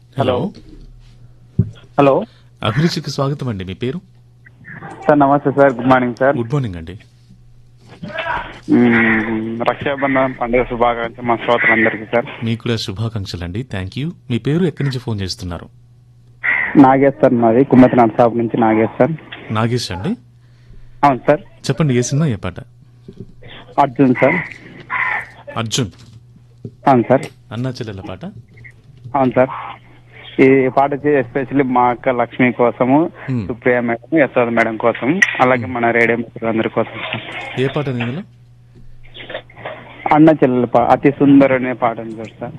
Hello hello అభిరుచికి స్వాగతం అండి మీ పేరు సార్ నమస్తే sir good morning sir good morning అండి మ్మ్, రక్షాబంధన్ పండుగ శుభాకాంక్షలు మా శ్రోతలందరికీ సార్ మీకు కూడా శుభాకాంక్షలు అండి థ్యాంక్ యూ మీ పేరు ఎక్కడి నుంచి ఫోన్ చేస్తున్నారు నాగేష్ సార్ మాది కుమ్మతినాథ్ సాబ్ నుంచి నాగేష్ సార్ నాగేష్ అండి అవును సార్ చెప్పండి ఏ సినిమా ఏ పాట అర్జున్ సార్ అర్జున్ అవును సార్ అన్నా చెల్లెల పాట అవును సార్ ఈ పాట వచ్చి ఎస్పెషల్లీ మా అక్క లక్ష్మి కోసము Hmm. Supriya madam Yashoda madam కోసం అలాగే మన రేడియో మిత్రులందరి కోసం సార్ ఏ పాట ఇందులో అన్న చెల్లెల పా అతి సుందర్ అనే పాట ఉంది సార్ సార్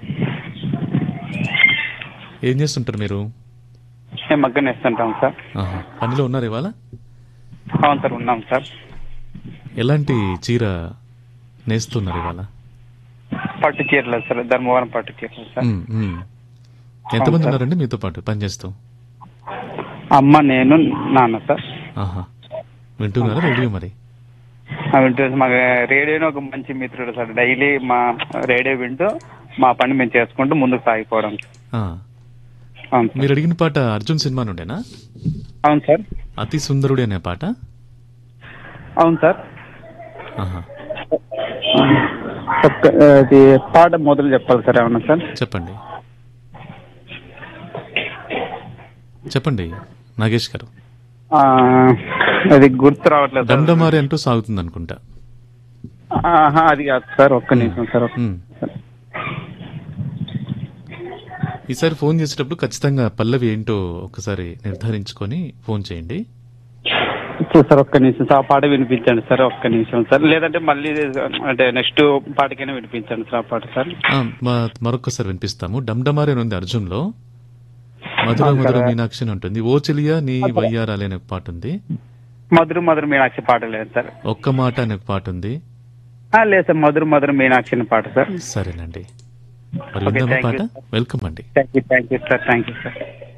ఏం చేస్తుంటారు మీరు మేము మగ్గన వేస్తుంటాం సార్ ఆహా. పనిలో ఉన్నారు ఇవాళ అవును సార్ ఉన్నాం సార్ ఎలాంటి చీర నేస్తున్నారు ఇవాళ పట్టు చీరలేదు సార్ ధర్మవరం పట్టు చీరలు సార్ మ్మ్, మ్మ్. ఎంతమంది అవును సార్. ఉన్నారండి మీతో పాటు పనిచేస్తూ అమ్మ నేను నాన్న సార్ ఆహా వింటున్నారా రేడియో మరి ఆ వింటూ మాకు రేడియోని ఒక మంచి మిత్రుడు సార్ డైలీ మా రేడియో వింటూ మా పని మేము చేసుకుంటూ ముందుకు సాగిపోవడం ఆ. అవును సార్ మీరు అడిగిన పాట అర్జున్ సినిమా నుండేనా అవును సార్ అతి సుందరుడు అనే పాట అవును సార్ ఆహా ఒక్క అది పాట మొదలు చెప్పాలి సార్ ఏమన్నా సార్ చెప్పండి చెప్పండి నాగేష్ గారు ఆ, అది గుర్తు రావట్లేదు సార్. డండమారి అంటూ సాగుతుంది అనుకుంటా ఆహా, అది కాదు సార్ ఒక్క నిమిషం సార్ ఒక్క మ్మ్. ఈసారి ఫోన్ చేసేటప్పుడు ఖచ్చితంగా పల్లవి ఏంటో ఒకసారి నిర్ధారించుకొని ఫోన్ చేయండి ఇప్పుడు సార్ ఒక్క నిమిషం సార్ ఆ పాట వినిపించండి సార్ ఒక్క నిమిషం సార్ లేదంటే మళ్ళీ అంటే నెక్స్ట్ పాటకైనా వినిపించండి సార్ ఆ పాట సార్ ఆ, మా- మరొకసారి వినిపిస్తాము డమ్డమారి అని ఉంది అర్జున్ లో మధుర అవును మధుర కదా. మీనాక్షి అని ఉంటుంది ఓ చెలియా నీ వయ్యారాలి అనే ఒక పాట ఉంది మధుర మధుర మీనాక్షి పాట లేదు సార్ ఒక్క మాట అనే ఒక పాట ఉంది ఆ, లేదు సార్ మధుర మధుర మీనాక్షి అనే పాట సార్ సరేనండి మరి Okay, ఉందామా thank పాట you, sir. వెల్కమ్ అండి thank you thank you sir thank you sir